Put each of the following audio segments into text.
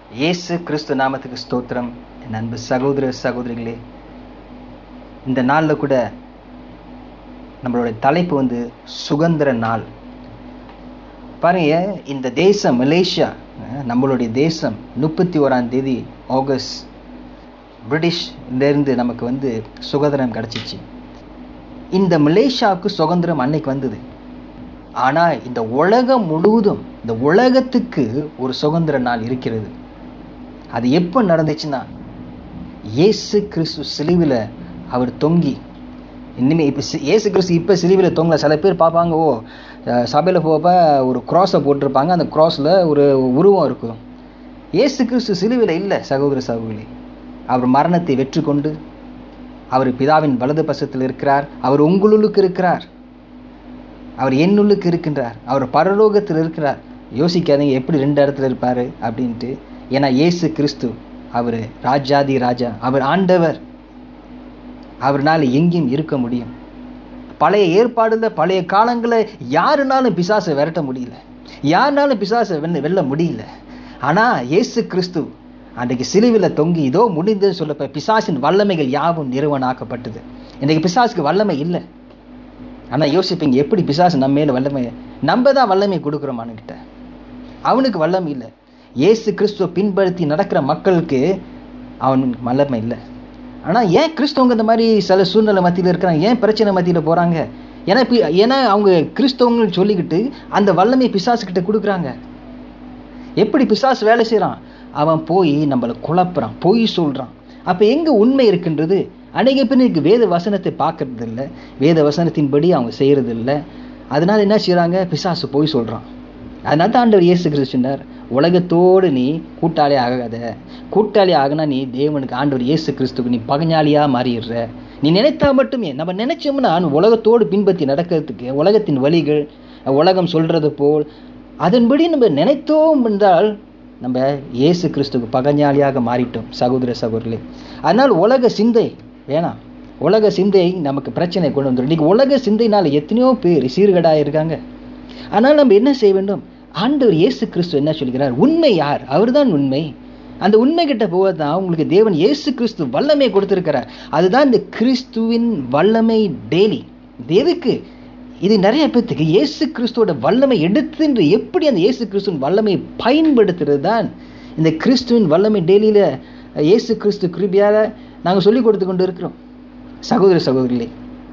இயேசு கிறிஸ்து நாமத்துக்கு ஸ்தோத்திரம் என் அன்பு சகோதர சகோதரிகளே இந்த நாளில் கூட நம்மளுடைய தலைப்பு வந்து சுதந்திர நாள் பாருங்க இந்த தேசம் மலேசியா அஹ், நம்மளுடைய தேசம் முப்பத்தி ஓராம் தேதி ஆகஸ்ட் பிரிட்டிஷ்லேருந்து நமக்கு வந்து சுதந்திரம் கிடச்சிச்சு இந்த மலேசியாவுக்கு சுதந்திரம் அன்னைக்கு வந்தது ஆனால் இந்த உலகம் முழுவதும் இந்த உலகத்துக்கு ஒரு சுதந்திர நாள் இருக்கிறது அது எப்போ நடந்துச்சுன்னா இயேசு கிறிஸ்து சிலுவில் அவர் தொங்கி இனிமேல் இப்போ இயேசு கிறிஸ்து இப்போ சிலுவில் தொங்கல சில பேர் பார்ப்பாங்க ஓ சபையில் போப்ப ஒரு க்ராஸை போட்டிருப்பாங்க அந்த க்ராஸில் ஒரு உருவம் இருக்கும் இயேசு கிறிஸ்து சிலுவில் இல்லை சகோதர சகோதரி அவர் மரணத்தை வெற்றி கொண்டு அவர் பிதாவின் வலது பசத்தில் இருக்கிறார் அவர் உங்களுளுக்கு இருக்கிறார் அவர் என்னுள்ளுக்கு இருக்கின்றார் அவர் பரலோகத்தில் இருக்கிறார் யோசிக்காதீங்க எப்படி ரெண்டு இடத்துல இருப்பார் அப்படின்ட்டு ஏன்னா இயேசு கிறிஸ்து அவர் ராஜாதி ராஜா அவர் ஆண்டவர் அவர்னால எங்கேயும் இருக்க முடியும் பழைய ஏற்பாடுல பழைய காலங்களில் யாருனாலும் பிசாசை விரட்ட முடியல யாருனாலும் பிசாசை வெல்ல வெல்ல முடியல ஆனால் இயேசு கிறிஸ்து அன்றைக்கு சிலுவில் தொங்கி இதோ முடிந்தது சொல்லப்ப பிசாசின் வல்லமைகள் யாவும் நிறுவனாக்கப்பட்டது இன்றைக்கு பிசாசுக்கு வல்லமை இல்லை ஆனால் யோசிப்பீங்க எப்படி பிசாசு நம்ம மேலே வல்லமை நம்ம தான் வல்லமை கொடுக்குறோம் அவனுக்கிட்ட அவனுக்கு வல்லமை இல்லை இயேசு கிறிஸ்துவை பின்படுத்தி நடக்கிற மக்களுக்கு அவனுக்கு வல்லமை இல்லை ஆனால் ஏன் கிறிஸ்தவங்க இந்த மாதிரி சில சூழ்நிலை மத்தியில் இருக்கிறாங்க ஏன் பிரச்சனை மத்தியில் போகிறாங்க ஏன்னா இப்போ ஏன்னா அவங்க கிறிஸ்தவங்கன்னு சொல்லிக்கிட்டு அந்த வல்லமை பிசாசுக்கிட்ட கொடுக்குறாங்க எப்படி பிசாசு வேலை செய்கிறான் அவன் போய் நம்மளை குழப்புறான் பொய் சொல்கிறான் அப்போ எங்கே உண்மை இருக்கின்றது அநேக பேர் இன்னைக்கு வேத வசனத்தை பார்க்கறது இல்லை வேத வசனத்தின்படி அவங்க செய்கிறது இல்லை அதனால் என்ன செய்கிறாங்க பிசாசு பொய் சொல்கிறான் அதனால தான் ஆண்டவர் இயேசு கிறிஸ்து சொன்னார் உலகத்தோடு நீ கூட்டாளி ஆகாத கூட்டாளி ஆகுனா நீ தேவனுக்கு ஆண்டவர் இயேசு கிறிஸ்துக்கு நீ பகஞாளியாக மாறிடுற நீ நினைத்தா மட்டுமே நம்ம நினைச்சோம்னா உலகத்தோடு பின்பற்றி நடக்கிறதுக்கு உலகத்தின் வழிகள் உலகம் சொல்கிறது போல் அதன்படி நம்ம நினைத்தோம் என்றால் நம்ம இயேசு கிறிஸ்துக்கு பகஞாளியாக மாறிட்டோம் சகோதர சகோதரர்களே அதனால் உலக சிந்தை வேணாம் உலக சிந்தை நமக்கு பிரச்சனை கொண்டு வந்துடும் இன்றைக்கி உலக சிந்தைனால் எத்தனையோ பேர் சீர்கேடாக இருக்காங்க ஆனால் நம்ம என்ன செய்ய வேண்டும் ஆண்டவர் இயேசு கிறிஸ்து என்ன சொல்கிறார் உண்மை யார் அவர்தான் உண்மை அந்த உண்மை கிட்ட போவது தான் உங்களுக்கு தேவன் இயேசு கிறிஸ்து வல்லமை கொடுத்துருக்கிறார் அதுதான் இந்த கிறிஸ்துவின் வல்லமை டெய்லி இது எதுக்கு இது நிறைய பேர்த்துக்கு இயேசு கிறிஸ்துவோட வல்லமை எடுத்துன்று எப்படி அந்த இயேசு கிறிஸ்துவின் வல்லமையை பயன்படுத்துறது தான் இந்த கிறிஸ்துவின் வல்லமை டெய்லியில் இயேசு கிறிஸ்து கிருபியால் நாங்கள் சொல்லிக் கொடுத்து கொண்டு இருக்கிறோம் சகோதர சகோதரிகளே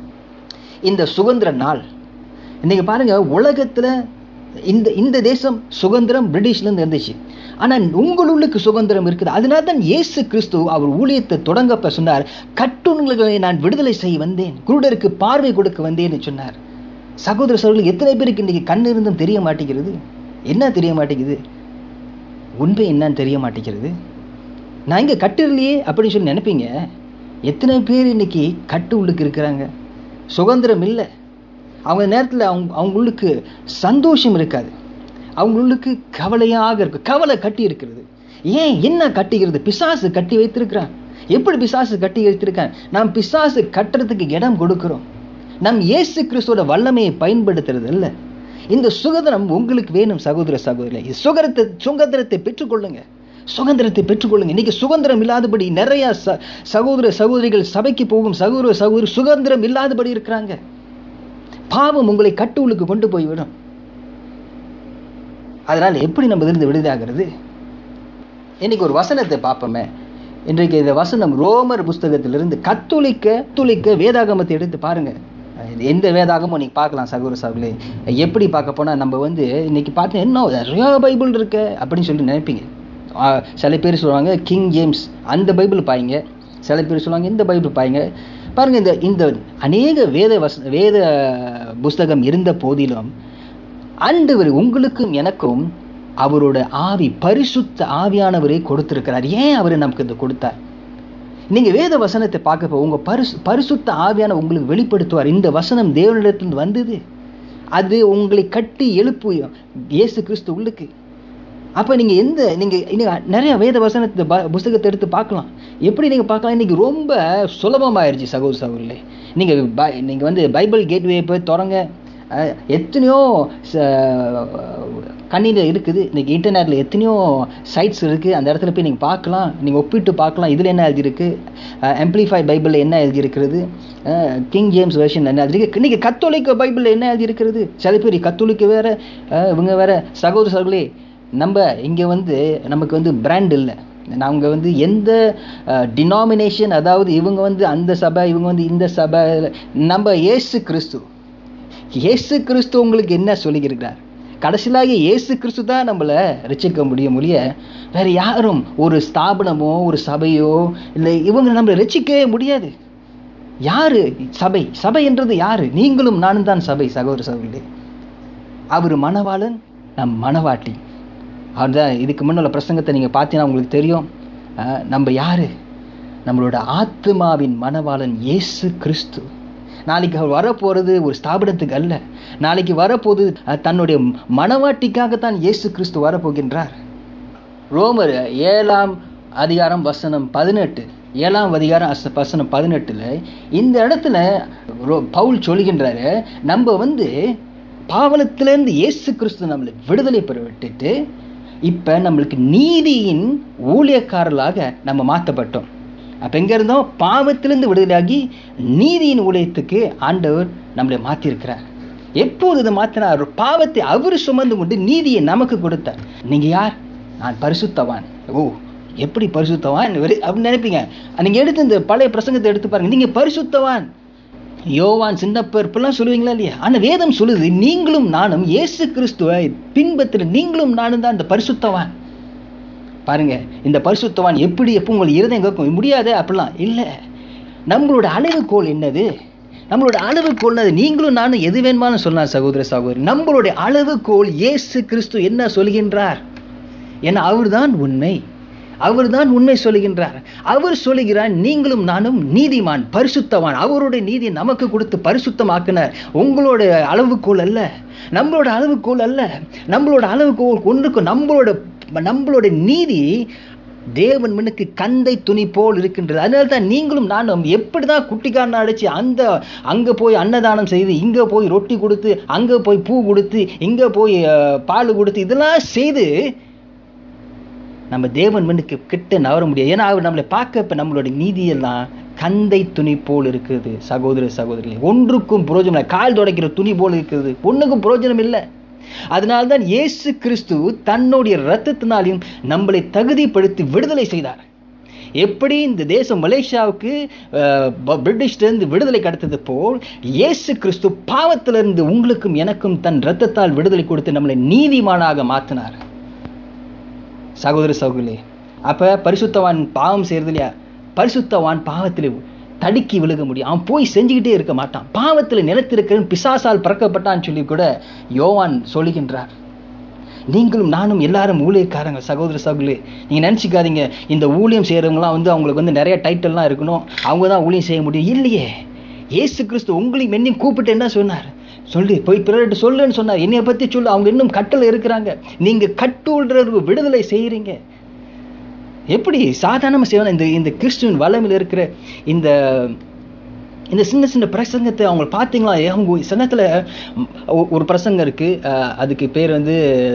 இந்த சுதந்திர நாள் இன்றைக்கி பாருங்கள் உலகத்தில் இந்த இந்த தேசம் சுதந்திரம் பிரிட்டிஷ்லேருந்து இருந்துச்சு ஆனால் உங்களுள்ளுக்கு சுதந்திரம் இருக்குது அதனால தான் இயேசு கிறிஸ்து அவர் ஊழியத்தை தொடங்கப்ப சொன்னார் கட்டுண்களை நான் விடுதலை செய்ய வந்தேன் குருடருக்கு பார்வை கொடுக்க வந்தேன்னு சொன்னார் சகோதர சகோதரர்கள் எத்தனை பேருக்கு இன்றைக்கி கண் இருந்தும் தெரிய மாட்டேங்கிறது என்ன தெரிய மாட்டேங்குது உண்மை என்னன்னு தெரிய மாட்டேங்கிறது நான் இங்கே கட்டு இல்லையே அப்படின்னு சொல்லி நினைப்பீங்க எத்தனை பேர் இன்னைக்கு கட்டு உள்ளுக்கு இருக்கிறாங்க சுதந்திரம் இல்லை அவங்க நேரத்தில் அவங்க அவங்களுக்கு சந்தோஷம் இருக்காது அவங்களுக்கு கவலையாக இருக்கு கவலை கட்டி இருக்கிறது ஏன் என்ன கட்டிக்கிறது பிசாசு கட்டி வைத்திருக்கிறான் எப்படி பிசாசு கட்டி வைத்திருக்கான் நாம் பிசாசு கட்டுறதுக்கு இடம் கொடுக்குறோம் நம் இயேசு கிறிஸ்துவோட வல்லமையை பயன்படுத்துறது இல்லை இந்த சுதந்திரம் உங்களுக்கு வேணும் சகோதர சகோதரி சுகரத்தை சுதந்திரத்தை பெற்றுக்கொள்ளுங்க சுதந்திரத்தை பெற்றுக்கொள்ளுங்க இன்னைக்கு சுதந்திரம் இல்லாதபடி நிறைய ச சகோதர சகோதரிகள் சபைக்கு போகும் சகோதர சகோதரி சுதந்திரம் இல்லாதபடி இருக்கிறாங்க பாவம் உங்களை கட்டுவுளுக்கு கொண்டு போய்விடும் அதனால் எப்படி நம்ம இருந்து விடுதலாகிறது இன்னைக்கு ஒரு வசனத்தை பார்ப்போமே இன்றைக்கு இந்த வசனம் ரோமர் புஸ்தகத்திலிருந்து கத்துலிக்க துளிக்க வேதாகமத்தை எடுத்து பாருங்கள் எந்த வேதாகமும் நீங்கள் பார்க்கலாம் சகோதர சார்களே எப்படி பார்க்க போனால் நம்ம வந்து இன்றைக்கி பார்த்து என்ன நிறையா பைபிள் இருக்கு அப்படின்னு சொல்லி நினைப்பீங்க ஆ, சில பேர் சொல்லுவாங்க கிங் ஜேம்ஸ் அந்த பைபிள் பாய்ங்க சில பேர் சொல்லுவாங்க இந்த பைபிள் பாய்ங்க பாருங்கள் இந்த இந்த அநேக வேத வச வேத புஸ்தகம் இருந்த போதிலும் ஆண்டவர் உங்களுக்கும் எனக்கும் அவரோட ஆவி பரிசுத்த ஆவியானவரை கொடுத்திருக்கிறார் ஏன் அவர் நமக்கு இதை கொடுத்தார் நீங்கள் வேத வசனத்தை பார்க்க போ உங்கள் பரிசு பரிசுத்த ஆவியான உங்களுக்கு வெளிப்படுத்துவார் இந்த வசனம் தேவனிடத்திலிருந்து வந்தது அது உங்களை கட்டி எழுப்பு இயேசு கிறிஸ்து உள்ளுக்கு அப்போ நீங்கள் எந்த நீங்கள் நீங்கள் நிறைய வேத வசனத்தை ப புஸ்தகத்தை எடுத்து பார்க்கலாம் எப்படி நீங்கள் பார்க்கலாம் இன்றைக்கி ரொம்ப சுலபமாயிருச்சு சகோதர சகோதரிலே நீங்கள் பை நீங்கள் வந்து பைபிள் கேட்வே போய் தொடங்க அஹ், எத்தனையோ ச கண்ணியில் இருக்குது இன்றைக்கி இன்டர்நெட்டில் எத்தனையோ சைட்ஸ் இருக்குது அந்த இடத்துல போய் நீங்கள் பார்க்கலாம் நீங்கள் ஒப்பிட்டு பார்க்கலாம் இதில் என்ன எழுதியிருக்கு எம்ப்ளிஃபை பைபிளில் என்ன எழுதியிருக்கிறது கிங் ஜேம்ஸ் வெர்ஷன் என்ன எழுதியிருக்கு இன்றைக்கி கத்தோலிக்க பைபிளில் என்ன எழுதியிருக்கிறது சில பேர் கத்தோலிக்க வேறு இவங்க வேறு சகோதர சகோதரே நம்ம இங்கே வந்து நமக்கு வந்து பிராண்ட் இல்லை நாங்கள் வந்து எந்த டினாமினேஷன் அதாவது இவங்க வந்து அந்த சபை இவங்க வந்து இந்த சபை நம்ம இயேசு கிறிஸ்து இயேசு கிறிஸ்து உங்களுக்கு என்ன சொல்லியிருக்கிறார் கடைசியிலாக இயேசு கிறிஸ்து தான் நம்மளை ரசிக்க முடியும் ஒழிய வேறு யாரும் ஒரு ஸ்தாபனமோ ஒரு சபையோ இல்லை இவங்க நம்மளை ரசிக்கவே முடியாது யார் சபை சபை என்றது யார் நீங்களும் நானும் தான் சபை சகோதர சகோதரி அவர் மணவாளன் நம் மணவாட்டி அவர் தான் இதுக்கு முன்னுள்ள பிரசங்கத்தை நீங்கள் பார்த்தீங்கன்னா உங்களுக்கு தெரியும் அஹ், நம்ம யார் நம்மளோட ஆத்மாவின் மணவாளன் இயேசு கிறிஸ்து நாளைக்கு அவர் வரப்போகிறது ஒரு ஸ்தாபனத்துக்கு அல்ல நாளைக்கு வரப்போது அஹ், தன்னுடைய மணவாட்டிக்காகத்தான் இயேசு கிறிஸ்து வரப்போகின்றார் ரோமர் ஏழாம் அதிகாரம் வசனம் பதினெட்டு ஏழாம் அதிகாரம் அச வசனம் பதினெட்டில் இந்த இடத்துல ரோ- பவுல் சொல்கின்றாரு நம்ம வந்து பாவலத்திலேருந்து இயேசு கிறிஸ்து நம்மளை விடுதலை பெற விட்டுட்டு இப்போ நம்மளுக்கு நீதியின் ஊழியக்காரர்களாக நம்ம மாற்றப்பட்டோம் அப்போ எங்கே இருந்தோம் பாவத்திலிருந்து விடுதலையாகி நீதியின் ஊழியத்துக்கு ஆண்டவர் நம்மளை மாற்றிருக்கிறார் எப்போது இதை மாற்றினார் பாவத்தை அவர் சுமந்து கொண்டு நீதியை நமக்கு கொடுத்தார் நீங்கள் யார் நான் பரிசுத்தவான் ஓ எப்படி பரிசுத்தவான் வெறு- அப்படின்னு நினைப்பீங்க நீங்கள் எடுத்து இந்த பழைய பிரசங்கத்தை எடுத்து பாருங்க நீங்கள் பரிசுத்தவான் யோவான் சின்னப்பர் இப்பெல்லாம் சொல்லுவீங்களா இல்லையா ஆனால் வேதம் சொல்லுது நீங்களும் நானும் இயேசு கிறிஸ்துவை பின்பற்றுற நீங்களும் நானும் தான் இந்த பரிசுத்தவான் பாருங்க இந்த பரிசுத்தவான் எப்படி எப்போ உங்களுக்கு இருதயம் கேட்கும் முடியாது அப்படிலாம் இல்லை நம்மளோட அளவுகோல் என்னது நம்மளோட அளவுகோல் என்னது நீங்களும் நானும் எது வேணுமானு சொல்லலாம் சகோதர சகோதரி நம்மளுடைய அளவுகோல் இயேசு கிறிஸ்து என்ன சொல்கின்றார் ஏன்னா அவர்தான் உண்மை அவர்தான் உண்மை சொல்லுகின்றார் அவர் சொல்லுகிறார் நீங்களும் நானும் நீதிமான் பரிசுத்தவான் அவருடைய நீதியை நமக்கு கொடுத்து பரிசுத்தமாக்கினார் உங்களோட அளவுகோல் அல்ல நம்மளோட அளவுகோல் அல்ல நம்மளோட அளவுகோல் ஒன்றுக்கு நம்மளோட நம்மளோட நீதி தேவன் மனுக்கு கந்தை துணி போல் இருக்கின்றது அதனால தான் நீங்களும் நானும் எப்படி தான் குட்டிக்காரனை அடித்து அந்த அங்கே போய் அன்னதானம் செய்து இங்கே போய் ரொட்டி கொடுத்து அங்கே போய் பூ கொடுத்து இங்கே போய் அஹ், பால் கொடுத்து இதெல்லாம் செய்து நம்ம தேவன் மண்ணுக்கு கிட்ட நவர முடியாது ஏன்னா அவர் நம்மளை பார்க்க இப்போ நம்மளோட நீதியெல்லாம் கந்தை துணி போல் இருக்குது சகோதர சகோதரிகளே ஒன்றுக்கும் புரோஜனம் இல்லை கால் துடைக்கிற துணி போல் இருக்குது ஒன்றுக்கும் புரோஜனம் இல்லை அதனால தான் இயேசு கிறிஸ்து தன்னுடைய இரத்தத்தினாலையும் நம்மளை தகுதிப்படுத்தி விடுதலை செய்தார் எப்படி இந்த தேசம் மலேசியாவுக்கு அஹ், ப- பிரிட்டிஷ்லேருந்து விடுதலை கிடைத்தது போல் இயேசு கிறிஸ்து பாவத்திலிருந்து உங்களுக்கும் எனக்கும் தன் இரத்தத்தால் விடுதலை கொடுத்து நம்மளை நீதிமானாக மாற்றினார் சகோதர சகோதரி அப்போ பரிசுத்தவான் பாவம் செய்கிறது இல்லையா பரிசுத்தவான் பாவத்தில் தடுக்கி விழுக முடியும் அவன் போய் செஞ்சுக்கிட்டே இருக்க மாட்டான் பாவத்தில் நிலைத்திருக்கிறவன் பிசாசால் பறக்கப்பட்டான்னு சொல்லி கூட யோவான் சொல்லுகின்றார் நீங்களும் நானும் எல்லாரும் ஊழியக்காரங்க சகோதர சகோதரி நீங்கள் நினச்சிக்காதீங்க இந்த ஊழியம் செய்கிறவங்களாம் வந்து அவங்களுக்கு வந்து நிறைய டைட்டில்லாம் இருக்கணும் அவங்க தான் ஊழியம் செய்ய முடியும் இல்லையே இயேசு கிறிஸ்து உங்களையும் என்னையும் கூப்பிட்டு என்ன சொன்னார் சொல்லி போய் பிறர்கிட்ட சொல்லுன்னு சொன்னார் என்னைய பற்றி சொல்லு அவங்க இன்னும் கட்டில் இருக்கிறாங்க நீங்கள் கட்டுள்ற விடுதலை செய்கிறீங்க எப்படி சாதாரணமாக செய்வாங்க இந்த இந்த கிறிஸ்துவின் வளமில் இருக்கிற இந்த இந்த சின்ன சின்ன பிரசங்கத்தை அவங்க பார்த்தீங்களா அவங்க சின்னத்தில் ஒரு பிரசங்கம் இருக்குது அதுக்கு பேர் வந்து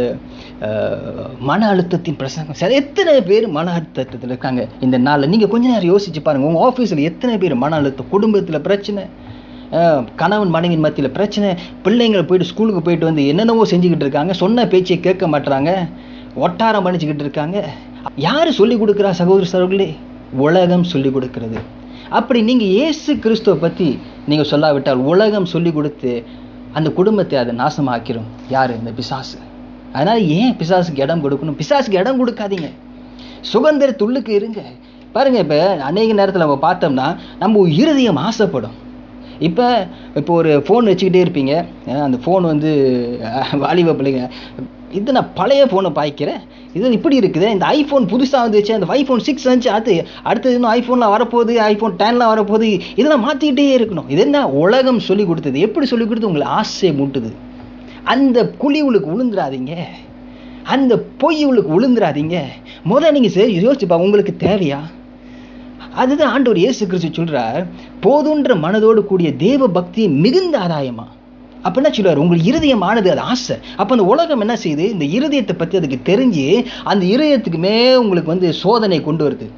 அஹ், மன அழுத்தத்தின் பிரசங்கம் சரி எத்தனை பேர் மன அழுத்தத்தில் இருக்காங்க இந்த நாளில் நீங்கள் கொஞ்ச நேரம் யோசிச்சு பாருங்கள் உங்கள் ஆஃபீஸில் எத்தனை பேர் மன அழுத்தம் குடும்பத்தில் பிரச்சனை அஹ், கணவன் மனைவின் மத்தியில் பிரச்சனை பிள்ளைங்க போயிட்டு ஸ்கூலுக்கு போயிட்டு வந்து என்னென்னவோ செஞ்சுக்கிட்டு இருக்காங்க சொன்ன பேச்சை கேட்க மாட்டுறாங்க ஒட்டாரம் பண்ணிச்சுக்கிட்டு இருக்காங்க யார் சொல்லி கொடுக்குறா சகோதர சகோதரர்களே உலகம் சொல்லி கொடுக்கிறது அப்படி நீங்கள் இயேசு கிறிஸ்துவை பற்றி நீங்கள் சொல்லாவிட்டால் உலகம் சொல்லி கொடுத்து அந்த குடும்பத்தை அதை நாசமாக்கிரும் யார் இந்த பிசாசு அதனால் ஏன் பிசாசுக்கு இடம் கொடுக்கணும் பிசாசுக்கு இடம் கொடுக்காதீங்க சுதந்திரத்துள்ளுக்கு இருங்க பாருங்கள் இப்போ அநேக நேரத்தில் நம்ம பார்த்தோம்னா நம்ம இருதயம் ஆசைப்படும் இப்போ இப்போ ஒரு ஃபோன் வச்சுக்கிட்டே இருப்பீங்க அஹ் அந்த ஃபோன் வந்து அஹ், வாலிப பிள்ளைங்க இது நான் பழைய ஃபோனை பாய்க்கிறேன் இது இப்படி இருக்குது இந்த ஐஃபோன் புதுசாக வந்துச்சு அந்த ஐஃபோன் சிக்ஸ் வந்துச்சு அது அடுத்தது இன்னும் ஐஃபோன்லாம் வரப்போகுது ஐஃபோன் டென்லாம் வரப்போகுது இதெல்லாம் மாற்றிக்கிட்டே இருக்கணும் இது என்ன உலகம் சொல்லி கொடுத்தது எப்படி சொல்லி கொடுத்து உங்களை ஆசை மூட்டுது அந்த குழி உள்ளுக்கு விழுந்துடாதீங்க அந்த பொய் உள்ளுக்கு விழுந்துடாதீங்க முதல்ல நீங்கள் சரி யோசிச்சுப்பா உங்களுக்கு தேவையா அதுதான் ஆண்டவர் இயேசு கிறிஸ்து சொல்றார் போதுன்ற மனதோடு கூடிய தேவ பக்தியை மிகுந்த ஆதாயமா அப்போ என்ன சொல்லுவார் உங்கள் இருதயமானது அது ஆசை அப்போ அந்த உலகம் என்ன செய்யுது இந்த இருதயத்தை பற்றி அதுக்கு தெரிஞ்சு அந்த இருதயத்துக்குமே உங்களுக்கு வந்து சோதனை கொண்டு வருது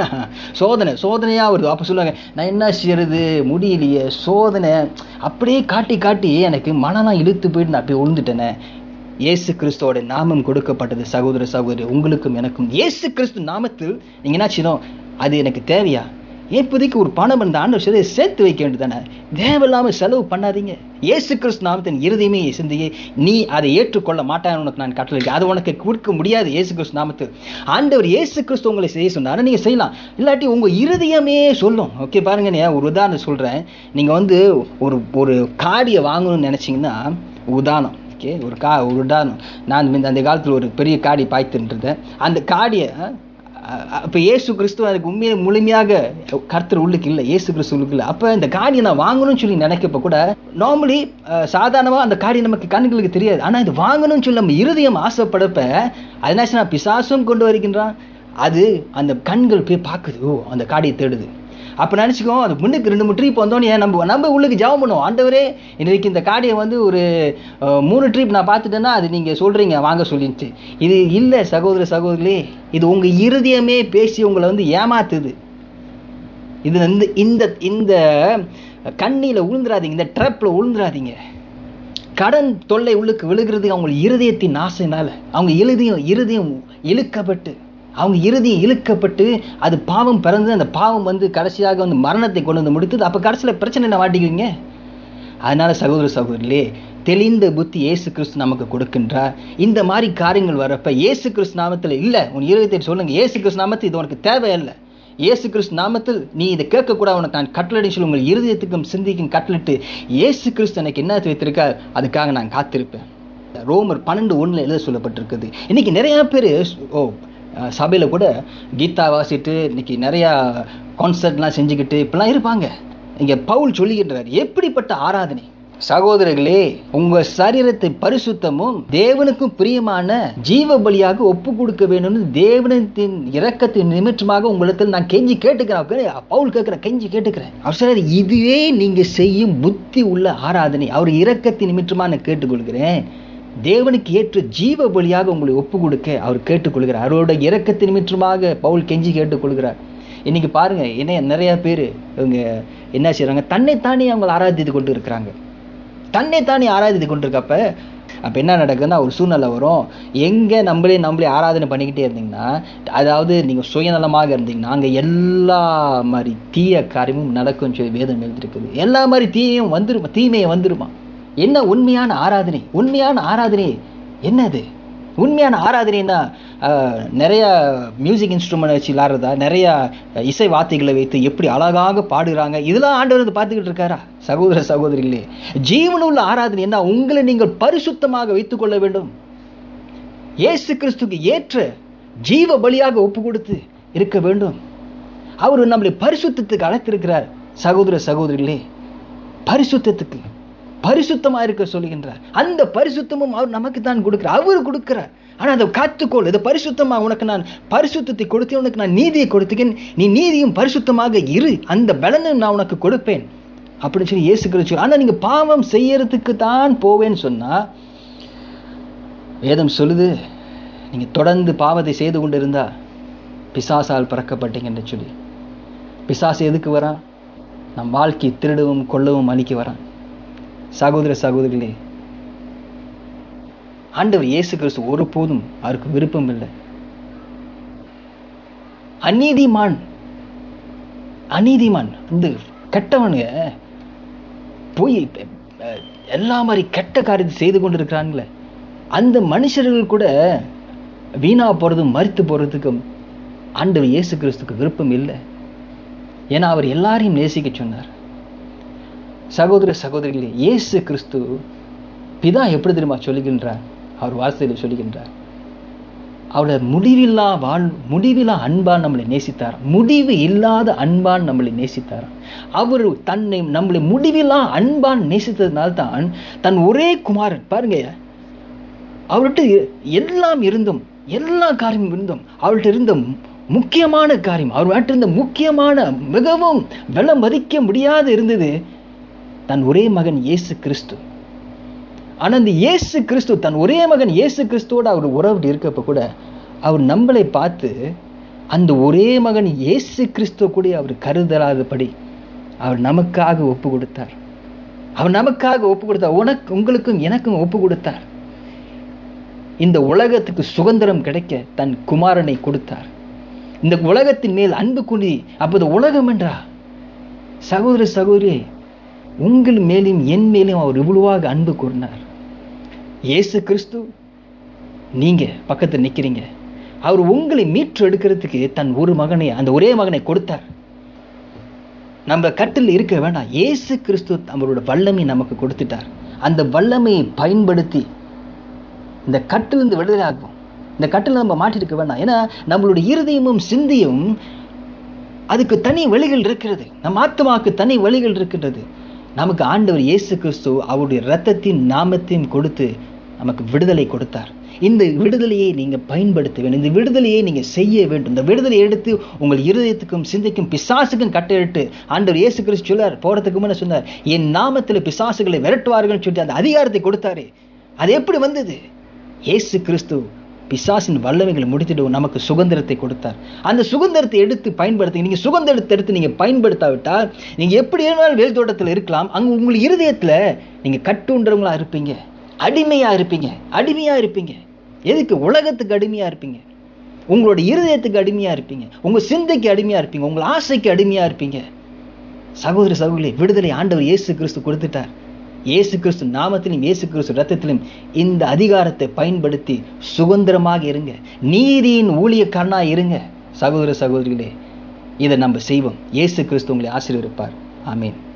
சோதனை சோதனையாக வருது அப்போ சொல்லுவாங்க நான் என்ன செய்யறது முடியலையே சோதனை அப்படியே காட்டி காட்டி எனக்கு மனலாம் இழுத்து போயிட்டு நான் அப்படியே விழுந்துட்டேனே இயேசு கிறிஸ்துவோட நாமம் கொடுக்கப்பட்டது சகோதர சகோதரி உங்களுக்கும் எனக்கும் இயேசு கிறிஸ்து நாமத்தில் நீங்கள் என்ன செய்யணும் அது எனக்கு தேவையா இப்போதைக்கு ஒரு பணம் இந்த ஆண்டு சரி சேர்த்து வைக்க வேண்டியதானே தேவையில்லாமல் செலவு பண்ணாதீங்க இயேசு கிறிஸ்து நாமத்தின் இருதயமே சிந்தியே நீ அதை ஏற்றுக்கொள்ள மாட்டான்னு உனக்கு நான் கட்டளை அது உனக்கு கொடுக்க முடியாது இயேசு கிறிஸ்து நாமத்தில் ஆண்டவர் இயேசு கிறிஸ்து உங்களை செய்ய சொன்னார் நீங்கள் செய்யலாம் இல்லாட்டி உங்கள் இருதயமே சொல்லும் ஓகே பாருங்க நான் ஒரு உதாரணம் சொல்கிறேன் நீங்கள் வந்து ஒரு ஒரு காடியை வாங்கணும்னு நினச்சிங்கன்னா உதாரணம் ஓகே ஒரு கா ஒரு உதாரணம் நான் இந்த அந்த காலத்தில் ஒரு பெரிய காடி பாய்த்துன்றதேன் அந்த காடியை அப்போ இயேசு கிறிஸ்து அதுக்கு உண்மையை முழுமையாக கர்த்தர் உள்ளுக்கு இல்லை இயேசு கிறிஸ்து உள்ளுக்கு இல்லை அப்போ இந்த காடியை நான் வாங்கணும்னு சொல்லி நினைக்கப்ப கூட நார்மலி சாதாரணமாக அந்த காடி நமக்கு கண்களுக்கு தெரியாது ஆனால் இது வாங்கணும்னு சொல்லி நம்ம இருதயம் ஆசைப்படப்ப அதனாச்சும் நான் பிசாசும் கொண்டு வருகின்றான் அது அந்த கண்கள் போய் பார்க்குது ஓ அந்த காடியை தேடுது அப்போ நினச்சிக்கோ அது முன்னுக்கு ரெண்டு மூணு ட்ரிப் வந்தோன்னே நம்ம நம்ம உள்ளுக்கு ஜாபம் பண்ணுவோம் ஆண்டவரே இன்றைக்கு இந்த காடியை வந்து ஒரு அஹ், மூணு ட்ரிப் நான் பார்த்துட்டேன்னா அது நீங்கள் சொல்கிறீங்க வாங்க சொல்லிட்டு இது இல்லை சகோதர சகோதரிகளே இது உங்கள் இருதயமே பேசி உங்களை வந்து ஏமாத்துது இது வந்து இந்த இந்த கண்ணியில் உளுந்துராதீங்க இந்த ட்ரப்பில் உளுந்துராதீங்க கடன் தொல்லை உள்ளுக்கு விழுகிறது அவங்க இருதயத்தின் ஆசைனால அவங்க இருதயம் இருதயம் இழுக்கப்பட்டு அவங்க இருதயம் இழுக்கப்பட்டு அது பாவம் பிறந்து அந்த பாவம் வந்து கடைசியாக வந்து மரணத்தை கொண்டு வந்து முடித்தது அப்போ கடைசியில் பிரச்சனை என்ன மாட்டிக்குவீங்க அதனால சகோதர சகோதரிலே தெளிந்த புத்தி இயேசு கிறிஸ்து நமக்கு கொடுக்கின்றார் இந்த மாதிரி காரியங்கள் வரப்ப இயேசு கிறிஸ்து நாமத்தில் இல்லை உன் இருதயத்தை சொல்லுங்க இயேசு கிறிஸ்து நாமத்தில் இது உனக்கு தேவையில்லை இயேசு கிறிஸ்து நாமத்தில் நீ இதை கேட்கக்கூடாது உனக்கு நான் கட்டளை சொல்லி உங்கள் இருதயத்துக்கும் சிந்திக்கும் கட்டளிட்டு இயேசு கிறிஸ்து எனக்கு என்ன வைத்திருக்கார் அதுக்காக நான் காத்திருப்பேன் ரோமர் பன்னெண்டு ஒன்றில் எழுத சொல்லப்பட்டிருக்குது இன்றைக்கி நிறையா பேர் ஓ சபையில் கூட கீதா வாசிட்டு இன்னைக்கு நிறையா கான்சர்ட்லாம் செஞ்சுக்கிட்டு இப்படிலாம் இருப்பாங்க இங்கே பவுல் சொல்லுகின்றார் எப்படிப்பட்ட ஆராதனை சகோதரர்களே உங்க சரீரத்தை பரிசுத்தமும் தேவனுக்கும் பிரியமான ஜீவ பலியாக ஒப்பு கொடுக்க வேணும்னு தேவனத்தின் இரக்கத்தின் நிமித்தமாக உங்களிடத்தில் நான் கெஞ்சி கேட்டுக்கிறேன் அப்ப பவுல் கேட்கிறேன் கெஞ்சி கேட்டுக்கிறேன் அவர் சொல்றாரு இதுவே நீங்க செய்யும் புத்தி உள்ள ஆராதனை அவர் இரக்கத்தின் நிமித்தமாக நான் கேட்டுக்கொள்கிறேன் தேவனுக்கு ஏற்ற ஜீவ பலியாக உங்களை ஒப்பு கொடுக்க அவர் கேட்டுக்கொள்கிறார் அவரோட இரக்கத்தின் நிமித்தமாக பவுல் கெஞ்சி கேட்டுக்கொள்கிறார் இன்னைக்கு பாருங்க என்ன நிறைய பேர் இவங்க என்ன செய்றாங்க தன்னைத்தானே அவங்க ஆராதித்து கொண்டு இருக்கிறாங்க தன்னைத்தானே ஆராதித்து கொண்டு இருக்கப்ப அப்போ என்ன நடக்குதுன்னா ஒரு சூழ்நிலை வரும் எங்கே நம்மளே நம்மளே ஆராதனை பண்ணிக்கிட்டே இருந்தீங்கன்னா அதாவது நீங்கள் சுயநலமாக இருந்தீங்கன்னா அங்கே எல்லா மாதிரி தீய காரியமும் நடக்கும்னு சொல்லி வேதம் எழுதிருக்குது எல்லா மாதிரி தீயையும் வந்துருமா தீமையை வந்துருமா என்ன உண்மையான ஆராதனை உண்மையான ஆராதனை என்னது உண்மையான ஆராதனைன்னா ஆஹ், நிறைய மியூசிக் இன்ஸ்ட்ருமெண்ட் வச்சு விளாட்றதா நிறையா இசை வார்த்தைகளை வைத்து எப்படி அழகாக பாடுறாங்க இதெல்லாம் ஆண்டவர் வந்து பார்த்துக்கிட்டு இருக்காரா சகோதர சகோதரிகளே ஜீவனுள்ள ஆராதனை என்ன உங்களை நீங்கள் பரிசுத்தமாக வைத்துக்கொள்ள வேண்டும் இயேசு கிறிஸ்துக்கு ஏற்ற ஜீவ பலியாக ஒப்பு கொடுத்து இருக்க வேண்டும் அவர் நம்மளை பரிசுத்தத்துக்கு அழைத்திருக்கிறார் சகோதர சகோதரிகளே பரிசுத்தத்துக்கு பரிசுத்தமாக இருக்க சொல்லுகின்றார் அந்த பரிசுத்தமும் அவர் நமக்கு தான் கொடுக்கிறார் அவர் கொடுக்கிறார் ஆனால் அதை காத்துக்கொள் இதை பரிசுத்தமாக உனக்கு நான் பரிசுத்தத்தை கொடுத்தேன் உனக்கு நான் நீதியை கொடுத்துக்கேன் நீ நீதியும் பரிசுத்தமாக இரு அந்த பலனை நான் உனக்கு கொடுப்பேன் அப்படின்னு சொல்லி இயேசு கிறிஸ்து ஆனால் நீங்கள் பாவம் செய்யறதுக்கு தான் போவேன்னு சொன்னால் வேதம் சொல்லுது நீங்கள் தொடர்ந்து பாவத்தை செய்து கொண்டு இருந்தா பிசாசால் பிறக்கப்பட்டீங்கன்னு சொல்லி பிசாசு எதுக்கு வரான் நம் வாழ்க்கை திருடவும் கொள்ளவும் அழிக்க வரான் சகோதர சகோதரிகளே ஆண்டவர் இயேசு கிறிஸ்து ஒருபோதும் அவருக்கு விருப்பம் இல்லை அநீதிமான் அநீதிமான் இந்த கெட்டவனுங்க போய் அஹ், எல்லா மாதிரி கெட்ட காரியத்தை செய்து கொண்டு இருக்கிறாங்களே அந்த மனுஷர்கள் கூட வீணா போகிறதும் மறித்து போகிறதுக்கும் ஆண்டவர் இயேசு கிறிஸ்துக்கு விருப்பம் இல்லை ஏன்னா அவர் எல்லாரையும் நேசிக்க சொன்னார் சகோதர சகோதரிகளே இயேசு கிறிஸ்து பிதா எப்படி தெரியுமா சொல்லுகின்றார் அவர் வார்த்தையில் சொல்லுகின்றார் அவளை முடிவில்லா வாழ் முடிவில்லா அன்பான் நம்மளை நேசித்தார் முடிவு இல்லாத அன்பான் நம்மளை நேசித்தார் அவர் தன்னை நம்மளை முடிவில்லா அன்பான் நேசித்ததுனால தான் தன் ஒரே குமாரன் பாருங்க அவர்கிட்ட எல்லாம் இருந்தும் எல்லா காரியமும் இருந்தும் அவர்கிட்ட இருந்த முக்கியமான காரியம் அவர் இருந்த முக்கியமான மிகவும் விலை மதிக்க முடியாது இருந்தது தன் ஒரே மகன் இயேசு கிறிஸ்து ஆனால் இந்த இயேசு கிறிஸ்து தன் ஒரே மகன் இயேசு கிறிஸ்துவோடு அவர் உறவு இருக்கப்ப கூட அவர் நம்மளை பார்த்து அந்த ஒரே மகன் இயேசு கிறிஸ்துவ கூட அவர் கருதலாதபடி அவர் நமக்காக ஒப்பு கொடுத்தார் அவர் நமக்காக ஒப்பு கொடுத்தார் உனக்கு உங்களுக்கும் எனக்கும் ஒப்பு கொடுத்தார் இந்த உலகத்துக்கு சுதந்திரம் கிடைக்க தன் குமாரனை கொடுத்தார் இந்த உலகத்தின் மேல் அன்பு குடி அப்போது உலகம் என்றா சகோதர சகோதரி உங்கள் மேலும் என் மேலும் அவர் இவ்வளவாக அன்பு கூறினார் இயேசு கிறிஸ்து நீங்கள் பக்கத்தில் நிற்கிறீங்க அவர் உங்களை மீட்டு எடுக்கிறதுக்கு தன் ஒரு மகனை அந்த ஒரே மகனை கொடுத்தார் நம்ம கட்டில் இருக்க வேண்டாம் இயேசு கிறிஸ்து அவரோட வல்லமை நமக்கு கொடுத்துட்டார் அந்த வல்லமையை பயன்படுத்தி இந்த கட்டிலிருந்து விடுதலை ஆகும் இந்த கட்டில் நம்ம மாட்டிருக்க வேண்டாம் ஏன்னா நம்மளுடைய இருதயமும் சிந்தியும் அதுக்கு தனி வழிகள் இருக்கிறது நம் ஆத்மாவுக்கு தனி வழிகள் இருக்கின்றது நமக்கு ஆண்டவர் இயேசு கிறிஸ்து அவருடைய இரத்தத்தின் நாமத்தையும் கொடுத்து நமக்கு விடுதலை கொடுத்தார் இந்த விடுதலையை நீங்கள் பயன்படுத்த வேண்டும் இந்த விடுதலையை நீங்கள் செய்ய வேண்டும் இந்த விடுதலையை எடுத்து உங்கள் இருதயத்துக்கும் சிந்தைக்கும் பிசாசுக்கும் கட்டளிட்டு ஆண்டவர் இயேசு கிறிஸ்து சொல்லார் போகிறதுக்கு முன்னே சொன்னார் என் நாமத்தில் பிசாசுகளை விரட்டுவார்கள்னு சொல்லிட்டு அந்த அதிகாரத்தை கொடுத்தாரு அது எப்படி வந்தது இயேசு கிறிஸ்து பிசாசின் வல்லமைகளை முடித்துட்டு நமக்கு சுதந்திரத்தை கொடுத்தார் அந்த சுதந்திரத்தை எடுத்து பயன்படுத்தி நீங்கள் சுதந்திரத்தை எடுத்து நீங்கள் பயன்படுத்தாவிட்டால் நீங்கள் எப்படி இருந்தாலும் வேல் தோட்டத்தில் இருக்கலாம் அங்கே உங்கள் இருதயத்தில் நீங்கள் கட்டுன்றவங்களா இருப்பீங்க அடிமையாக இருப்பீங்க அடிமையாக இருப்பீங்க எதுக்கு உலகத்துக்கு அடிமையாக இருப்பீங்க உங்களோட இருதயத்துக்கு அடிமையாக இருப்பீங்க உங்கள் சிந்தைக்கு அடிமையாக இருப்பீங்க உங்கள் ஆசைக்கு அடிமையாக இருப்பீங்க சகோதர சகோதரி விடுதலை ஆண்டவர் இயேசு கிறிஸ்து கொடுத்துட்டார் இயேசு கிறிஸ்து நாமத்திலும் இயேசு கிறிஸ்து ரத்தத்திலும் இந்த அதிகாரத்தை பயன்படுத்தி சுதந்திரமாக இருங்க நீதியின் ஊழியக்காரனாக இருங்க சகோதர சகோதரிகளே இதை நம்ம செய்வோம் இயேசு கிறிஸ்து உங்களை ஆசீர்வதிப்பார் ஆமீன்